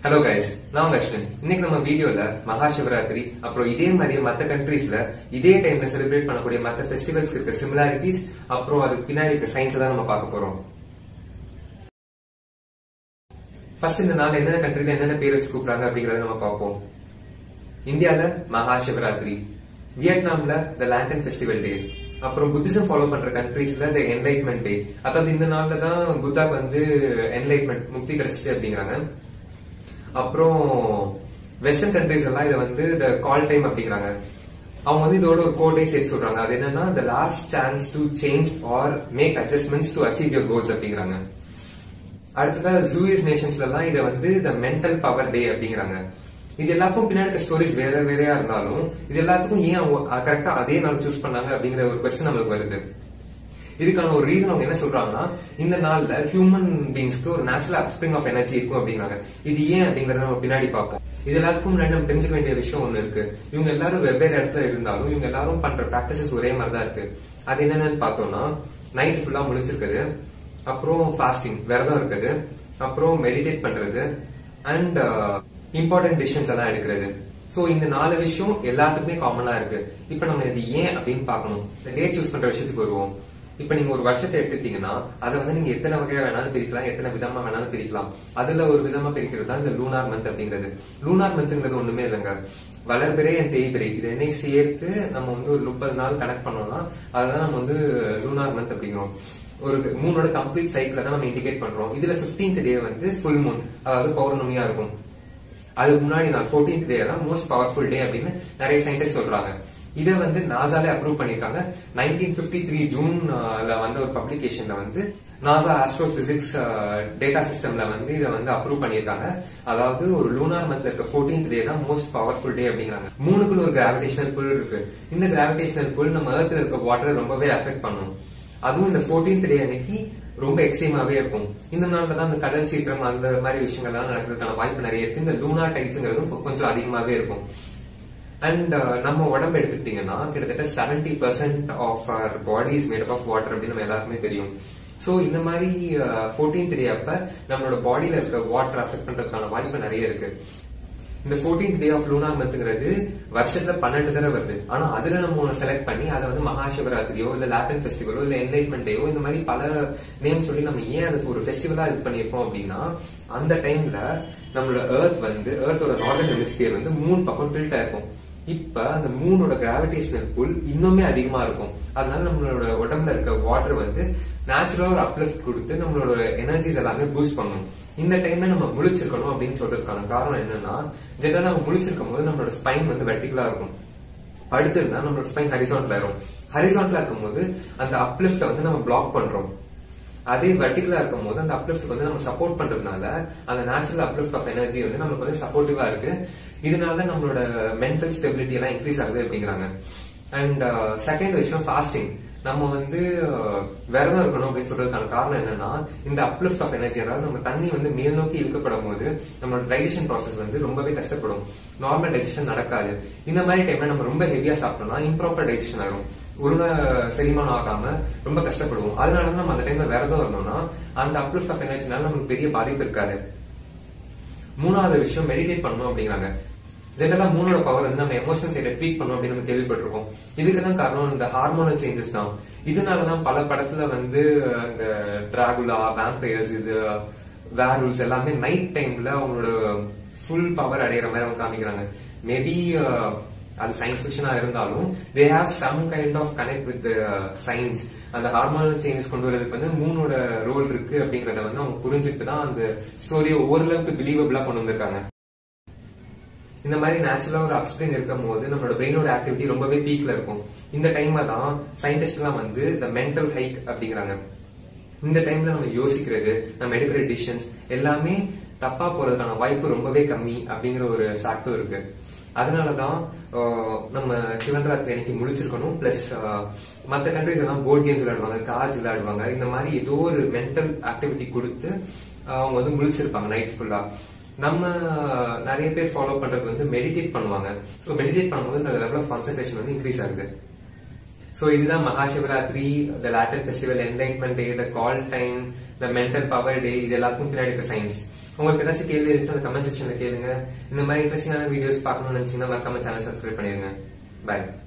hello guys நான் உங்க அஸ்வின் இன்னைக்கு நம்ம வீடியோல மகா சிவராத்திரி அப்புறம் இதே மாதிரி மத்த கண்ட்ரீஸ்ல இதே டைம்ல செலிப்ரேட் பண்ணக்கூடிய மத்த ஃபெஸ்டிவல்ஸ் இருக்க சிமிலாரிட்டிஸ் அப்புறம் அதுக்கு பின்னாடி இருக்க சயின்ஸ் தான் நம்ம பார்க்க போறோம் ஃபர்ஸ்ட் இந்த நாள் என்னென்ன கண்ட்ரில என்னென்ன பேர் வச்சு கூப்பிடுறாங்க அப்படிங்கறத நம்ம பார்ப்போம் இந்தியால மகா சிவராத்திரி வியட்நாம்ல த லேண்டன் ஃபெஸ்டிவல் டே அப்புறம் புத்திசம் ஃபாலோ பண்ற கண்ட்ரீஸ்ல த என்லைட்மெண்ட் டே அதாவது இந்த நாள்ல தான் புத்தாக்கு வந்து என்லைட்மெண்ட் முக்தி கிடைச்சிச்சு அப்படிங்கிறாங்க அப்புறம் வெஸ்டர்ன் கண்ட்ரீஸ் எல்லாம் இதை வந்து த கால் டைம் அப்படிங்கிறாங்க அவங்க வந்து இதோட ஒரு கோட்டை சேர்த்து சொல்றாங்க அது என்னன்னா the last chance to change or make adjustments to achieve your goals அப்படிங்கிறாங்க அடுத்ததா ஜூயிஸ் நேஷன்ஸ்ல எல்லாம் இதை வந்து த மென்டல் பவர் டே அப்படிங்கிறாங்க இது எல்லாத்துக்கும் பின்னாடி இருக்க ஸ்டோரிஸ் வேற வேறையா இருந்தாலும் இது எல்லாத்துக்கும் ஏன் அவங்க கரெக்டா அதே நாள் சூஸ் பண்ணாங்க அப்படிங்கிற ஒரு கொஸ்டின் நம்மளுக்கு வருது இதுக்கான ஒரு ரீசன் அவங்க என்ன சொல்றாங்கன்னா இந்த நாள்ல ஹியூமன் பீங்ஸ்க்கு ஒரு நேச்சுரல் அப்ஸ்பிரிங் ஆஃப் எனர்ஜி இருக்கும் அப்படிங்கிறாங்க இது ஏன் அப்படிங்கறத நம்ம பின்னாடி பார்ப்போம் இது எல்லாத்துக்கும் முன்னாடி நம்ம தெரிஞ்சுக்க வேண்டிய விஷயம் ஒண்ணு இருக்கு இவங்க எல்லாரும் வெவ்வேறு இடத்துல இருந்தாலும் இவங்க எல்லாரும் பண்ற பிராக்டிசஸ் ஒரே மாதிரி தான் இருக்கு அது என்னன்னு பார்த்தோம்னா நைட் ஃபுல்லா முழிச்சிருக்குது அப்புறம் ஃபாஸ்டிங் விரதம் இருக்குது அப்புறம் மெடிடேட் பண்றது அண்ட் இம்பார்ட்டன்ட் டிசிஷன்ஸ் எல்லாம் எடுக்கிறது சோ இந்த நாலு விஷயம் எல்லாத்துக்குமே காமனா இருக்கு இப்ப நம்ம இது ஏன் அப்படின்னு பார்க்கணும் இந்த டேட் சூஸ் பண்ற விஷயத்துக்கு வருவோம் இப்ப நீங்க ஒரு வருஷத்தை எடுத்துட்டீங்கன்னா அதை வந்து நீங்க எத்தனை வகையா வேணாலும் பிரிக்கலாம் எத்தனை விதமா வேணாலும் பிரிக்கலாம் அதுல ஒரு விதமா பிரிக்கிறது தான் இந்த லூனார் மந்த் அப்படிங்கிறது லூனார் மந்த்ங்கிறது ஒண்ணுமே இல்லைங்க வளர்பிறை அண்ட் தேய்பிறை இது ரெண்டையும் சேர்த்து நம்ம வந்து ஒரு முப்பது நாள் கனெக்ட் பண்ணோம்னா அதுதான் நம்ம வந்து லூனார் மந்த் அப்படிங்கிறோம் ஒரு மூணோட கம்ப்ளீட் சைக்கிள் தான் நம்ம இண்டிகேட் பண்றோம் இதுல பிப்டீன்த் டே வந்து ஃபுல் மூன் அதாவது பௌர்ணமியா இருக்கும் அதுக்கு முன்னாடி நாள் ஃபோர்டீன்த் டே தான் மோஸ்ட் பவர்ஃபுல் டே அப்படின்னு நிறைய சயின்டிஸ்ட் சொல்றாங்க இதை வந்து நாசாலே அப்ரூவ் பண்ணிருக்காங்க நைன்டீன் பிப்டி த்ரீ ஜூன்ல வந்த ஒரு பப்ளிகேஷன்ல வந்து நாசா ஆஸ்ட்ரோ பிசிக்ஸ் டேட்டா சிஸ்டம்ல வந்து இதை வந்து அப்ரூவ் பண்ணிருக்காங்க அதாவது ஒரு லூனார் மந்த்ல இருக்க ஃபோர்டீன்த் டே தான் மோஸ்ட் பவர்ஃபுல் டே அப்படிங்கிறாங்க மூணுக்குள்ள ஒரு கிராவிடேஷனல் புல் இருக்கு இந்த கிராவிடேஷனல் புல் நம்ம ஏர்த்ல இருக்க வாட்டரை ரொம்பவே அஃபெக்ட் பண்ணும் அதுவும் இந்த ஃபோர்டீன்த் டே அன்னைக்கு ரொம்ப எக்ஸ்ட்ரீமாவே இருக்கும் இந்த நாள்ல தான் இந்த கடல் சீற்றம் அந்த மாதிரி விஷயங்கள்லாம் நடக்கிறதுக்கான வாய்ப்பு நிறைய இருக்கு இந்த லூனா டைட்ஸ்ங்கிறது கொஞ்சம் அதிகமாவே இருக்கும் அண்ட் நம்ம உடம்பு எடுத்துக்கிட்டீங்கன்னா கிட்டத்தட்ட seventy percent of our body is made of water அப்படின்னு நம்ம எல்லாருக்குமே தெரியும் சோ இந்த மாதிரி ஃபோர்டீன்த் டே அப்ப நம்மளோட பாடியில இருக்க வாட்டர் அஃபெக்ட் பண்றதுக்கான வாய்ப்பு நிறைய இருக்கு இந்த ஃபோர்டீன்த் டே ஆஃப் லூனா மந்த்ங்கிறது வருஷத்துல பன்னெண்டு தடவை வருது ஆனா அதுல நம்ம செலக்ட் பண்ணி அதை வந்து மகா சிவராத்திரியோ இல்ல லாட்டன் ஃபெஸ்டிவலோ இல்ல என்லைட்மெண்ட் டேயோ இந்த மாதிரி பல நேம் சொல்லி நம்ம ஏன் அதுக்கு ஒரு ஃபெஸ்டிவலா இது பண்ணிருக்கோம் அப்படின்னா அந்த டைம்ல நம்மளோட ஏர்த் வந்து ஏர்த்தோட நார்தன் ஹெமிஸ்பியர் வந்து மூணு பக்கம் டில்ட்டா இருக்கும் இப்ப அந்த மூணோட கிராவிடேஷனல் புல் இன்னுமே அதிகமா இருக்கும் அதனால நம்மளோட உடம்புல இருக்க வாட்டர் வந்து நேச்சுரலா ஒரு அப்லிஃப்ட் கொடுத்து நம்மளோட எனர்ஜிஸ் எல்லாமே பூஸ்ட் பண்ணும் இந்த டைம்ல நம்ம முழிச்சிருக்கணும் அப்படின்னு சொல்றதுக்கான காரணம் என்னன்னா ஜெனரலா நம்ம முழிச்சிருக்கும் போது நம்மளோட ஸ்பைன் வந்து வெர்டிகலா இருக்கும் படுத்திருந்தா நம்மளோட ஸ்பைன் ஹரிசான்ட்ல இருக்கும் ஹரிசான்ட்ல இருக்கும்போது அந்த அப்லிஃப்ட வந்து நம்ம பிளாக் பண்றோம் அதே வெர்டிகலா இருக்கும் போது அந்த அப்லிஃப்ட் வந்து நம்ம சப்போர்ட் பண்றதுனால அந்த நேச்சுரல் அப்லிஃப்ட் ஆஃப் எனர்ஜி வந்து நமக்கு வந்து சப்போர்ட்டிவா இருக்கு இதனால நம்மளோட மென்டல் ஸ்டெபிலிட்டி எல்லாம் இன்க்ரீஸ் ஆகுது அப்படிங்கிறாங்க அண்ட் செகண்ட் விஷயம் ஃபாஸ்டிங் நம்ம வந்து விரதம் இருக்கணும் அப்படின்னு சொல்றதுக்கான காரணம் என்னன்னா இந்த அப்லிஃப்ட் ஆஃப் எனர்ஜி அதாவது நம்ம தண்ணி வந்து மேல் நோக்கி இழுக்கப்படும் போது நம்மளோட டைஜஷன் ப்ராசஸ் வந்து ரொம்பவே கஷ்டப்படும் நார்மல் டைஜஷன் நடக்காது இந்த மாதிரி டைம்ல நம்ம ரொம்ப ஹெவியா சாப்பிட்டோம்னா இம்ப்ராப்பர் டைஜஷன் ஆகும் ஒழுங்கா செரிமானம் ஆகாம ரொம்ப கஷ்டப்படுவோம் அதனால நம்ம அந்த டைம்ல விரதம் இருந்தோம்னா அந்த அப்லிஃப்ட் ஆஃப் எனர்ஜினால நமக்கு பெரிய பாதிப்பு இருக்காது மூணாவது விஷயம் மெடிடேட் பண்ணணும் அப்படிங்கிறாங்க ஜெனரலா மூணோட பவர் வந்து நம்ம எமோஷனல் சைட ட்வீட் பண்ணோம் அப்படின்னு நம்ம கேள்விப்பட்டிருக்கோம் இதுக்கு தான் காரணம் இந்த ஹார்மோனல் சேஞ்சஸ் தான் இதனாலதான் பல படத்துல வந்து இந்த டிராகுலா வேம்பயர்ஸ் இது வேரூல்ஸ் எல்லாமே நைட் டைம்ல அவங்களோட ஃபுல் பவர் அடையிற மாதிரி அவங்க காமிக்கிறாங்க மேபி அது சயின்ஸ் ஃபிக்ஷனா இருந்தாலும் they have some kind of connect with science அந்த ஹார்மோனல் சேஞ்சஸ் கொண்டு வரதுக்கு வந்து மூணோட ரோல் இருக்கு அப்படிங்கறத வந்து அவங்க புரிஞ்சுட்டு தான் அந்த ஸ்டோரியை ஓரளவுக்கு பிலீவபிளா கொண்டு வந்திருக்காங்க இந்த மாதிரி நேச்சுரலா ஒரு அப்ஸ்பிரிங் இருக்கும் போது நம்மளோட பிரெயினோட ஆக்டிவிட்டி ரொம்பவே பீக்ல இருக்கும் இந்த டைம்ல தான் சயின்டிஸ்ட் எல்லாம் வந்து இந்த மென்டல் ஹைக் அப்படிங்கிறாங்க இந்த டைம்ல நம்ம யோசிக்கிறது நம்ம எடுக்கிற டிசிஷன்ஸ் எல்லாமே தப்பா போறதுக்கான வாய்ப்பு ரொம்பவே கம்மி அப்படிங்கிற ஒரு ஃபேக்டர் இருக்கு அதனாலதான் நம்ம சிவன் ராத்திரி அன்னைக்கு முடிச்சிருக்கணும் பிளஸ் மற்ற கண்ட்ரிஸ் எல்லாம் போர்ட் கேம்ஸ் விளையாடுவாங்க கார்ட்ஸ் விளையாடுவாங்க இந்த மாதிரி ஏதோ ஒரு மென்டல் ஆக்டிவிட்டி கொடுத்து அவங்க வந்து முழிச்சிருப்பாங்க நைட் ஃபுல்லா நம்ம நிறைய பேர் ஃபாலோ பண்றது வந்து மெடிடேட் பண்ணுவாங்க ஸோ மெடிடேட் பண்ணும்போது அந்த லெவல் ஆஃப் கான்சென்ட்ரேஷன் வந்து இன்க்ரீஸ் ஆகுது ஸோ இதுதான் Maha Shivaratri the lantern festival enlightenment day the call time the mental power day இது எல்லாத்துக்கும் பின்னாடி இருக்க சயின்ஸ் உங்களுக்கு ஏதாச்சும் கேள்வி இருந்துச்சுன்னா அந்த கமெண்ட் செக்ஷன்ல கேளுங்க இந்த மாதிரி இன்ட்ரெஸ்டிங்கான வீடியோஸ் பார்க்கணும்னு நினைச்சீங்கன்னா மறக்காம சேனல் சப்ஸ்கிரைப் பண்ணிருங்க பாய்